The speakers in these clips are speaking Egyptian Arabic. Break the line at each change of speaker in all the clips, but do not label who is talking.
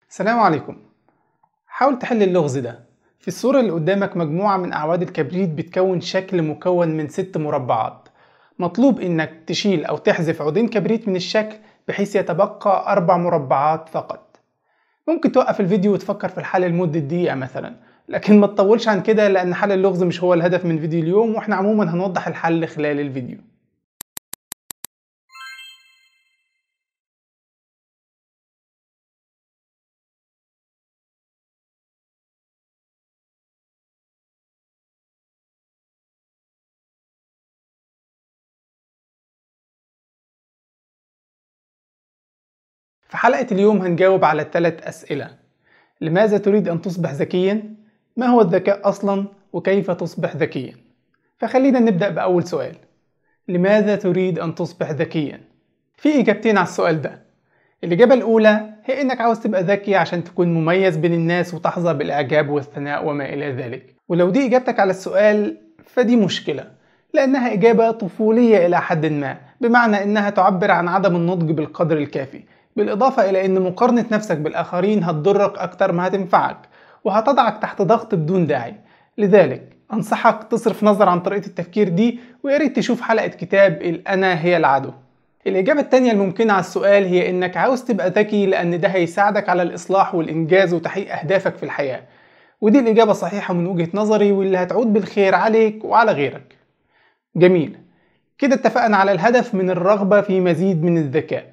السلام عليكم حاول تحل اللغز ده في الصورة اللي قدامك مجموعة من أعواد الكبريت بتكون شكل مكون من ست مربعات مطلوب إنك تشيل أو تحذف عودين كبريت من الشكل بحيث يتبقى أربع مربعات فقط ممكن توقف الفيديو وتفكر في الحل لمدة دقيقة مثلا لكن ما تطولش عن كده لأن حل اللغز مش هو الهدف من فيديو اليوم وإحنا عموما هنوضح الحل خلال الفيديو في حلقة اليوم هنجاوب على ثلاث أسئلة لماذا تريد أن تصبح ذكيا؟ ما هو الذكاء أصلا؟ وكيف تصبح ذكيا؟ فخلينا نبدأ بأول سؤال لماذا تريد أن تصبح ذكيا؟ في إجابتين على السؤال ده الإجابة الأولى هي إنك عاوز تبقى ذكي عشان تكون مميز بين الناس وتحظى بالإعجاب والثناء وما إلى ذلك ولو دي إجابتك على السؤال فدي مشكلة لأنها إجابة طفولية إلى حد ما بمعنى إنها تعبر عن عدم النضج بالقدر الكافي بالإضافة إلى إن مقارنة نفسك بالآخرين هتضرك أكتر ما هتنفعك وهتضعك تحت ضغط بدون داعي لذلك أنصحك تصرف نظر عن طريقة التفكير دي وياريت تشوف حلقة كتاب الأنا هي العدو الإجابة التانية الممكنة على السؤال هي إنك عاوز تبقى ذكي لأن ده هيساعدك على الإصلاح والإنجاز وتحقيق أهدافك في الحياة ودي الإجابة الصحيحة من وجهة نظري واللي هتعود بالخير عليك وعلى غيرك جميل كده اتفقنا على الهدف من الرغبة في مزيد من الذكاء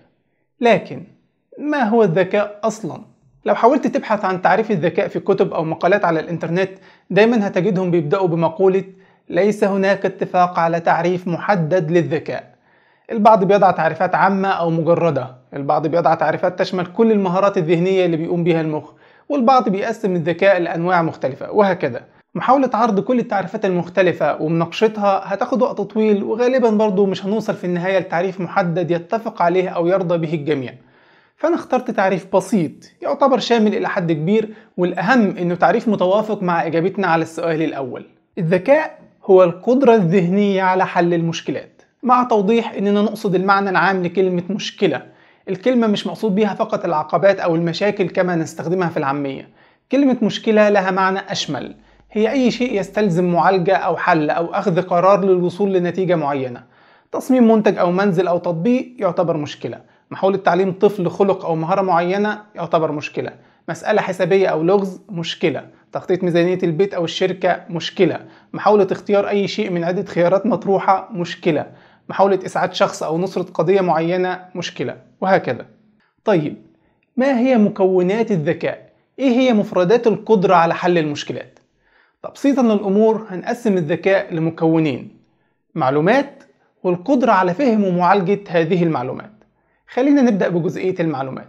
لكن ما هو الذكاء أصلا؟ لو حاولت تبحث عن تعريف الذكاء في كتب أو مقالات على الإنترنت دايما هتجدهم بيبدأوا بمقولة ليس هناك اتفاق على تعريف محدد للذكاء البعض بيضع تعريفات عامة أو مجردة البعض بيضع تعريفات تشمل كل المهارات الذهنية اللي بيقوم بها المخ والبعض بيقسم الذكاء لأنواع مختلفة وهكذا محاولة عرض كل التعريفات المختلفة ومناقشتها هتاخد وقت طويل وغالبا برضو مش هنوصل في النهاية لتعريف محدد يتفق عليه أو يرضى به الجميع فأنا اخترت تعريف بسيط يعتبر شامل إلى حد كبير والأهم إنه تعريف متوافق مع إجابتنا على السؤال الأول الذكاء هو القدرة الذهنية على حل المشكلات مع توضيح إننا نقصد المعنى العام لكلمة مشكلة الكلمة مش مقصود بيها فقط العقبات أو المشاكل كما نستخدمها في العامية كلمة مشكلة لها معنى أشمل هي أي شيء يستلزم معالجة أو حل أو أخذ قرار للوصول لنتيجة معينة تصميم منتج أو منزل أو تطبيق يعتبر مشكلة محاولة تعليم طفل خلق أو مهارة معينة يعتبر مشكلة مسألة حسابية أو لغز مشكلة تخطيط ميزانية البيت أو الشركة مشكلة محاولة اختيار أي شيء من عدة خيارات مطروحة مشكلة محاولة إسعاد شخص أو نصرة قضية معينة مشكلة وهكذا طيب ما هي مكونات الذكاء؟ إيه هي مفردات القدرة على حل المشكلات؟ تبسيطا للأمور هنقسم الذكاء لمكونين معلومات والقدرة على فهم ومعالجة هذه المعلومات خلينا نبدأ بجزئية المعلومات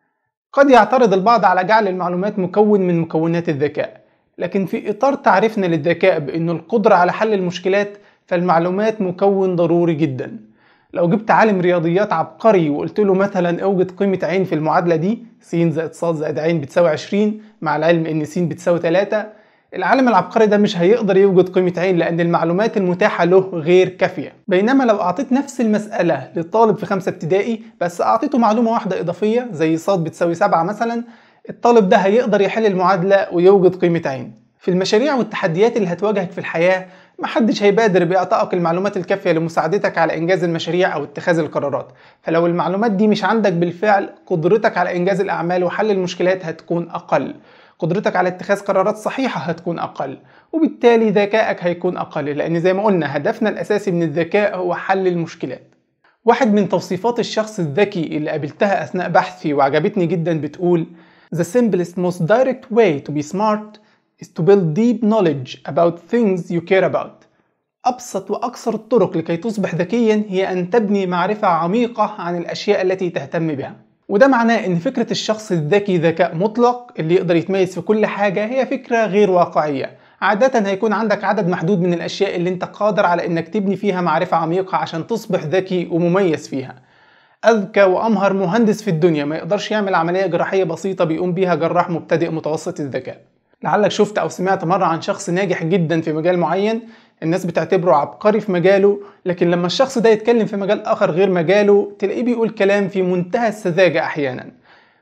قد يعترض البعض على جعل المعلومات مكون من مكونات الذكاء لكن في إطار تعريفنا للذكاء بأن القدرة على حل المشكلات فالمعلومات مكون ضروري جدا لو جبت عالم رياضيات عبقري وقلت له مثلا اوجد قيمة عين في المعادلة دي س زائد ص زائد عين بتساوي 20 مع العلم ان س بتساوي 3 العالم العبقري ده مش هيقدر يوجد قيمة عين لأن المعلومات المتاحة له غير كافية بينما لو أعطيت نفس المسألة للطالب في خمسة ابتدائي بس أعطيته معلومة واحدة إضافية زي ص بتساوي 7 مثلا الطالب ده هيقدر يحل المعادلة ويوجد قيمة عين في المشاريع والتحديات اللي هتواجهك في الحياة محدش هيبادر بإعطائك المعلومات الكافية لمساعدتك على إنجاز المشاريع أو اتخاذ القرارات فلو المعلومات دي مش عندك بالفعل قدرتك على إنجاز الأعمال وحل المشكلات هتكون أقل قدرتك على اتخاذ قرارات صحيحة هتكون أقل وبالتالي ذكائك هيكون أقل لأن زي ما قلنا هدفنا الأساسي من الذكاء هو حل المشكلات واحد من توصيفات الشخص الذكي اللي قابلتها أثناء بحثي وعجبتني جدا بتقول The simplest most direct way to be smart is to build deep knowledge about things you care about أبسط وأكثر الطرق لكي تصبح ذكيا هي أن تبني معرفة عميقة عن الأشياء التي تهتم بها وده معناه ان فكرة الشخص الذكي ذكاء مطلق اللي يقدر يتميز في كل حاجة هي فكرة غير واقعية عادة هيكون عندك عدد محدود من الأشياء اللي انت قادر على انك تبني فيها معرفة عميقة عشان تصبح ذكي ومميز فيها أذكى وأمهر مهندس في الدنيا ما يقدرش يعمل عملية جراحية بسيطة بيقوم بيها جراح مبتدئ متوسط الذكاء لعلك شفت أو سمعت مرة عن شخص ناجح جدا في مجال معين الناس بتعتبره عبقري في مجاله لكن لما الشخص ده يتكلم في مجال آخر غير مجاله تلاقيه بيقول كلام في منتهى السذاجة أحيانا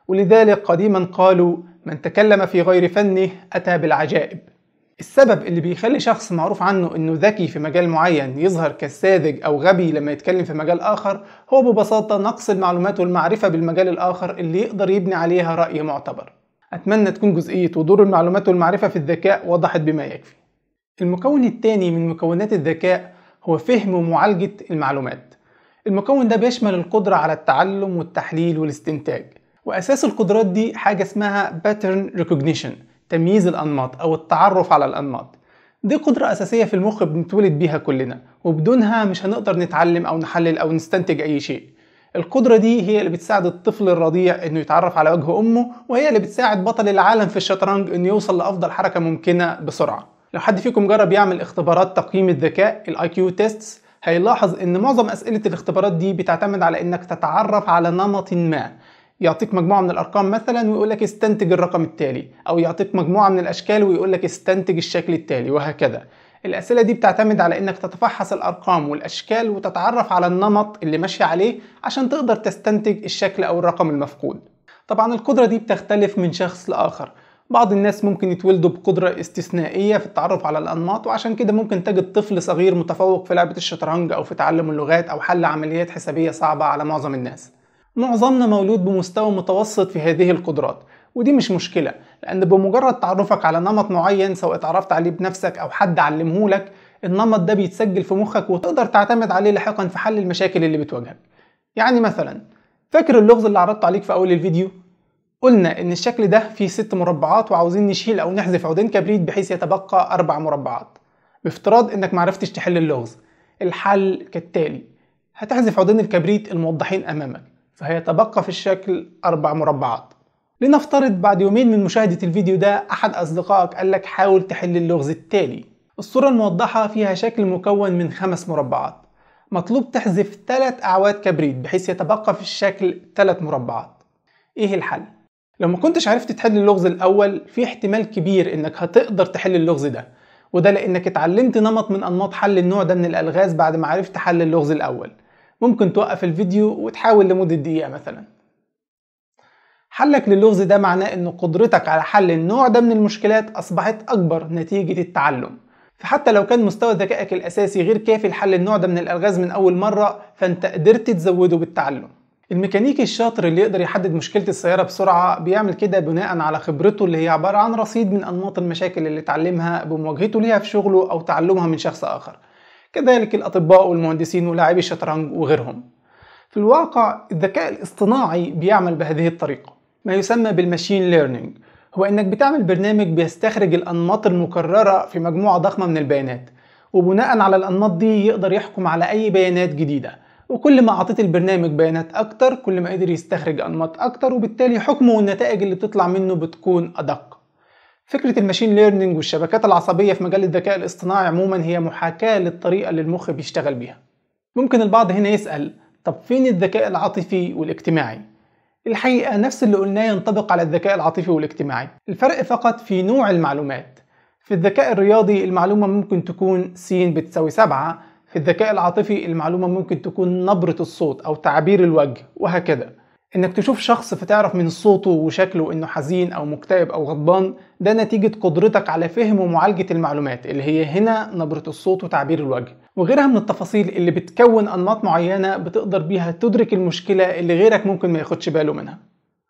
ولذلك قديما قالوا من تكلم في غير فنه أتى بالعجائب السبب اللي بيخلي شخص معروف عنه انه ذكي في مجال معين يظهر كساذج او غبي لما يتكلم في مجال اخر هو ببساطة نقص المعلومات والمعرفة بالمجال الاخر اللي يقدر يبني عليها رأي معتبر اتمنى تكون جزئية ودور المعلومات والمعرفة في الذكاء وضحت بما يكفي المكون الثاني من مكونات الذكاء هو فهم ومعالجة المعلومات المكون ده بيشمل القدرة على التعلم والتحليل والاستنتاج وأساس القدرات دي حاجة اسمها pattern recognition تمييز الأنماط أو التعرف على الأنماط دي قدرة أساسية في المخ بنتولد بيها كلنا وبدونها مش هنقدر نتعلم أو نحلل أو نستنتج أي شيء القدرة دي هي اللي بتساعد الطفل الرضيع انه يتعرف على وجه امه وهي اللي بتساعد بطل العالم في الشطرنج انه يوصل لافضل حركة ممكنة بسرعة لو حد فيكم جرب يعمل اختبارات تقييم الذكاء الاي كيو تيستس هيلاحظ ان معظم اسئلة الاختبارات دي بتعتمد على انك تتعرف على نمط ما يعطيك مجموعة من الأرقام مثلا ويقول لك استنتج الرقم التالي أو يعطيك مجموعة من الأشكال ويقول لك استنتج الشكل التالي وهكذا الأسئلة دي بتعتمد على إنك تتفحص الأرقام والأشكال وتتعرف على النمط اللي ماشي عليه عشان تقدر تستنتج الشكل أو الرقم المفقود طبعا القدرة دي بتختلف من شخص لآخر بعض الناس ممكن يتولدوا بقدرة استثنائية في التعرف على الأنماط وعشان كده ممكن تجد طفل صغير متفوق في لعبة الشطرنج أو في تعلم اللغات أو حل عمليات حسابية صعبة على معظم الناس معظمنا مولود بمستوى متوسط في هذه القدرات ودي مش مشكلة لأن بمجرد تعرفك على نمط معين سواء اتعرفت عليه بنفسك أو حد علمهولك النمط ده بيتسجل في مخك وتقدر تعتمد عليه لاحقا في حل المشاكل اللي بتواجهك يعني مثلا فاكر اللغز اللي عرضته عليك في أول الفيديو؟ قلنا إن الشكل ده فيه ست مربعات وعاوزين نشيل أو نحذف عودين كبريت بحيث يتبقى أربع مربعات بافتراض إنك معرفتش تحل اللغز الحل كالتالي هتحذف عودين الكبريت الموضحين أمامك فهيتبقى في الشكل أربع مربعات لنفترض بعد يومين من مشاهدة الفيديو ده أحد أصدقائك قال لك حاول تحل اللغز التالي الصورة الموضحة فيها شكل مكون من خمس مربعات مطلوب تحذف ثلاث أعواد كبريت بحيث يتبقى في الشكل ثلاث مربعات إيه الحل؟ لو ما كنتش عرفت تحل اللغز الأول في احتمال كبير إنك هتقدر تحل اللغز ده وده لأنك اتعلمت نمط من أنماط حل النوع ده من الألغاز بعد ما عرفت حل اللغز الأول ممكن توقف الفيديو وتحاول لمدة دقيقة مثلا حلك للغز ده معناه ان قدرتك على حل النوع ده من المشكلات اصبحت اكبر نتيجة التعلم فحتى لو كان مستوى ذكائك الاساسي غير كافي لحل النوع ده من الالغاز من اول مرة فانت قدرت تزوده بالتعلم الميكانيكي الشاطر اللي يقدر يحدد مشكلة السيارة بسرعة بيعمل كده بناء على خبرته اللي هي عبارة عن رصيد من أنماط المشاكل اللي اتعلمها بمواجهته ليها في شغله أو تعلمها من شخص آخر كذلك الأطباء والمهندسين ولاعبي الشطرنج وغيرهم في الواقع الذكاء الاصطناعي بيعمل بهذه الطريقة ما يسمى بالماشين ليرنينج هو انك بتعمل برنامج بيستخرج الانماط المكررة في مجموعة ضخمة من البيانات وبناء على الانماط دي يقدر يحكم على اي بيانات جديدة وكل ما اعطيت البرنامج بيانات اكتر كل ما قدر يستخرج انماط اكتر وبالتالي حكمه والنتائج اللي بتطلع منه بتكون ادق فكرة الماشين ليرنينج والشبكات العصبية في مجال الذكاء الاصطناعي عموما هي محاكاة للطريقة اللي المخ بيشتغل بيها ممكن البعض هنا يسأل طب فين الذكاء العاطفي والاجتماعي؟ الحقيقة نفس اللي قلناه ينطبق على الذكاء العاطفي والاجتماعي الفرق فقط في نوع المعلومات في الذكاء الرياضي المعلومة ممكن تكون س بتساوي سبعة في الذكاء العاطفي المعلومة ممكن تكون نبرة الصوت أو تعبير الوجه وهكذا انك تشوف شخص فتعرف من صوته وشكله انه حزين او مكتئب او غضبان ده نتيجة قدرتك على فهم ومعالجة المعلومات اللي هي هنا نبرة الصوت وتعبير الوجه وغيرها من التفاصيل اللي بتكون انماط معينة بتقدر بيها تدرك المشكلة اللي غيرك ممكن ما ياخدش باله منها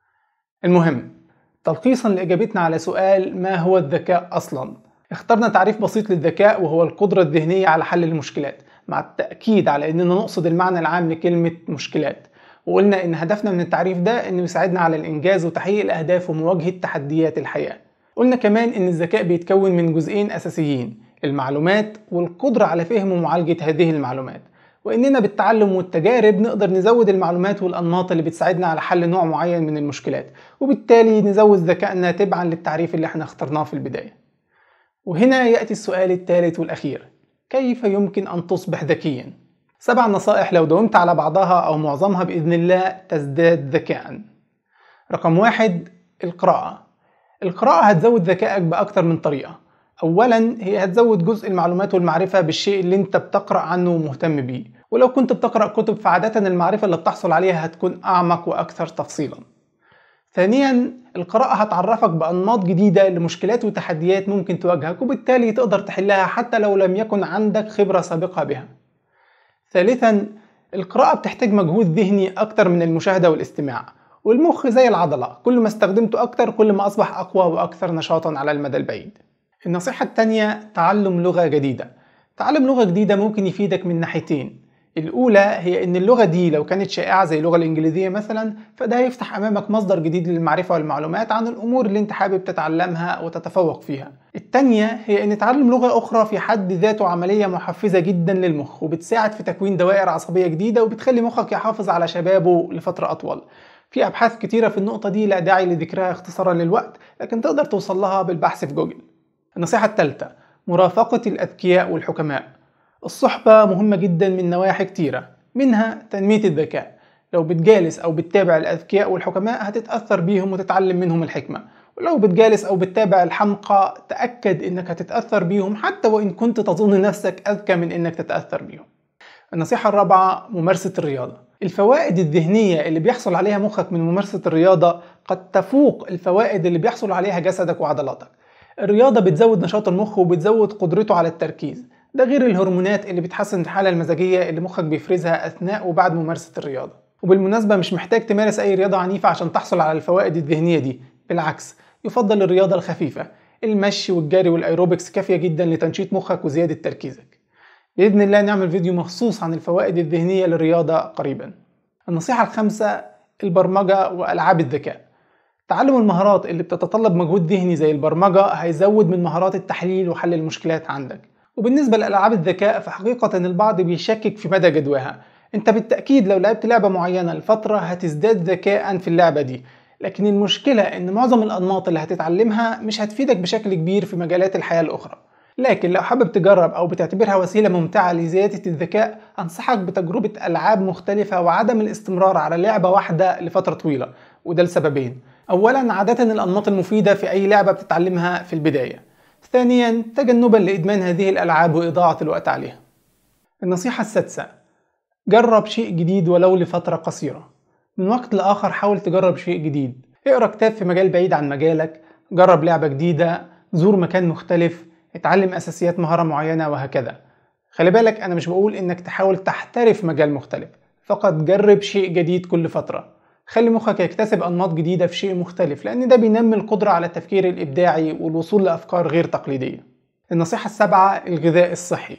المهم تلخيصا لاجابتنا على سؤال ما هو الذكاء اصلا اخترنا تعريف بسيط للذكاء وهو القدرة الذهنية على حل المشكلات مع التأكيد على اننا نقصد المعنى العام لكلمة مشكلات وقلنا ان هدفنا من التعريف ده انه يساعدنا على الانجاز وتحقيق الاهداف ومواجهه تحديات الحياه قلنا كمان ان الذكاء بيتكون من جزئين اساسيين المعلومات والقدره على فهم ومعالجه هذه المعلومات واننا بالتعلم والتجارب نقدر نزود المعلومات والانماط اللي بتساعدنا على حل نوع معين من المشكلات وبالتالي نزود ذكائنا تبعا للتعريف اللي احنا اخترناه في البدايه وهنا ياتي السؤال الثالث والاخير كيف يمكن ان تصبح ذكيا سبع نصائح لو داومت على بعضها أو معظمها بإذن الله تزداد ذكاء رقم واحد القراءة القراءة هتزود ذكائك بأكتر من طريقة أولا هي هتزود جزء المعلومات والمعرفة بالشيء اللي انت بتقرأ عنه ومهتم بيه ولو كنت بتقرأ كتب فعادة المعرفة اللي بتحصل عليها هتكون أعمق وأكثر تفصيلا ثانيا القراءة هتعرفك بأنماط جديدة لمشكلات وتحديات ممكن تواجهك وبالتالي تقدر تحلها حتى لو لم يكن عندك خبرة سابقة بها ثالثا القراءة بتحتاج مجهود ذهني أكتر من المشاهدة والاستماع والمخ زي العضلة كل ما استخدمته أكتر كل ما أصبح أقوى وأكثر نشاطا على المدى البعيد النصيحة التانية تعلم لغة جديدة تعلم لغة جديدة ممكن يفيدك من ناحيتين الأولى هي إن اللغة دي لو كانت شائعة زي اللغة الإنجليزية مثلا فده هيفتح أمامك مصدر جديد للمعرفة والمعلومات عن الأمور اللي أنت حابب تتعلمها وتتفوق فيها. التانية هي إن تعلم لغة أخرى في حد ذاته عملية محفزة جدا للمخ وبتساعد في تكوين دوائر عصبية جديدة وبتخلي مخك يحافظ على شبابه لفترة أطول. في أبحاث كتيرة في النقطة دي لا داعي لذكرها اختصارا للوقت لكن تقدر توصل لها بالبحث في جوجل. النصيحة الثالثة مرافقة الأذكياء والحكماء الصحبة مهمة جدا من نواحي كتيرة منها تنمية الذكاء لو بتجالس أو بتتابع الأذكياء والحكماء هتتأثر بيهم وتتعلم منهم الحكمة ولو بتجالس أو بتتابع الحمقى تأكد إنك هتتأثر بيهم حتى وإن كنت تظن نفسك أذكى من إنك تتأثر بيهم النصيحة الرابعة ممارسة الرياضة الفوائد الذهنية اللي بيحصل عليها مخك من ممارسة الرياضة قد تفوق الفوائد اللي بيحصل عليها جسدك وعضلاتك الرياضة بتزود نشاط المخ وبتزود قدرته على التركيز ده غير الهرمونات اللي بتحسن الحالة المزاجية اللي مخك بيفرزها أثناء وبعد ممارسة الرياضة وبالمناسبة مش محتاج تمارس أي رياضة عنيفة عشان تحصل على الفوائد الذهنية دي بالعكس يفضل الرياضة الخفيفة المشي والجري والأيروبكس كافية جدا لتنشيط مخك وزيادة تركيزك بإذن الله نعمل فيديو مخصوص عن الفوائد الذهنية للرياضة قريبا النصيحة الخامسة البرمجة وألعاب الذكاء تعلم المهارات اللي بتتطلب مجهود ذهني زي البرمجة هيزود من مهارات التحليل وحل المشكلات عندك وبالنسبة لألعاب الذكاء فحقيقة البعض بيشكك في مدى جدواها انت بالتأكيد لو لعبت لعبة معينة لفترة هتزداد ذكاء في اللعبة دي لكن المشكلة ان معظم الأنماط اللي هتتعلمها مش هتفيدك بشكل كبير في مجالات الحياة الأخرى لكن لو حابب تجرب أو بتعتبرها وسيلة ممتعة لزيادة الذكاء أنصحك بتجربة ألعاب مختلفة وعدم الاستمرار على لعبة واحدة لفترة طويلة وده لسببين أولا عادة الأنماط المفيدة في أي لعبة بتتعلمها في البداية ثانيا تجنبا لإدمان هذه الألعاب وإضاعة الوقت عليها النصيحة السادسة جرب شيء جديد ولو لفترة قصيرة من وقت لآخر حاول تجرب شيء جديد اقرا كتاب في مجال بعيد عن مجالك جرب لعبة جديدة زور مكان مختلف اتعلم أساسيات مهارة معينة وهكذا خلي بالك أنا مش بقول إنك تحاول تحترف مجال مختلف فقط جرب شيء جديد كل فترة خلي مخك يكتسب أنماط جديدة في شيء مختلف لأن ده بينمي القدرة على التفكير الإبداعي والوصول لأفكار غير تقليدية النصيحة السابعة الغذاء الصحي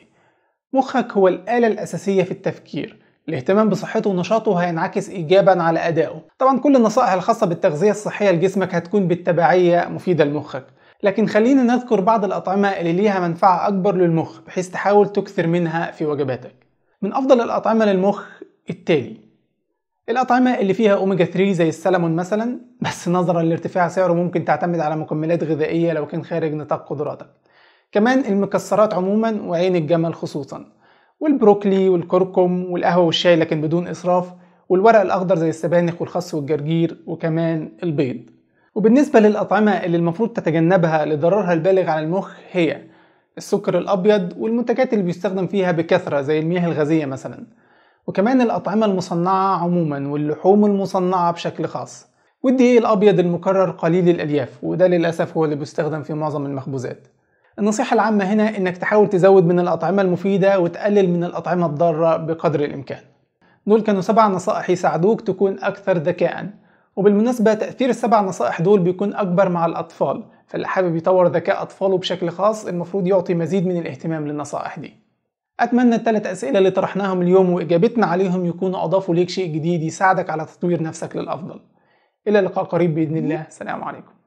مخك هو الآلة الأساسية في التفكير الاهتمام بصحته ونشاطه هينعكس إيجابا على أدائه طبعا كل النصائح الخاصة بالتغذية الصحية لجسمك هتكون بالتبعية مفيدة لمخك لكن خلينا نذكر بعض الأطعمة اللي ليها منفعة أكبر للمخ بحيث تحاول تكثر منها في وجباتك من أفضل الأطعمة للمخ التالي الأطعمة اللي فيها أوميجا 3 زي السلمون مثلا بس نظرا لارتفاع سعره ممكن تعتمد على مكملات غذائية لو كان خارج نطاق قدراتك كمان المكسرات عموما وعين الجمل خصوصا والبروكلي والكركم والقهوة والشاي لكن بدون إسراف والورق الأخضر زي السبانخ والخس والجرجير وكمان البيض وبالنسبة للأطعمة اللي المفروض تتجنبها لضررها البالغ على المخ هي السكر الأبيض والمنتجات اللي بيستخدم فيها بكثرة زي المياه الغازية مثلا وكمان الأطعمة المصنعة عموما واللحوم المصنعة بشكل خاص والدقيق الأبيض المكرر قليل الألياف وده للأسف هو اللي بيستخدم في معظم المخبوزات النصيحة العامة هنا إنك تحاول تزود من الأطعمة المفيدة وتقلل من الأطعمة الضارة بقدر الإمكان دول كانوا سبع نصائح يساعدوك تكون أكثر ذكاء وبالمناسبة تأثير السبع نصائح دول بيكون أكبر مع الأطفال فاللي حابب يطور ذكاء أطفاله بشكل خاص المفروض يعطي مزيد من الاهتمام للنصائح دي أتمنى الثلاث أسئلة اللي طرحناهم اليوم وإجابتنا عليهم يكونوا أضافوا ليك شيء جديد يساعدك على تطوير نفسك للأفضل إلى لقاء قريب بإذن الله سلام عليكم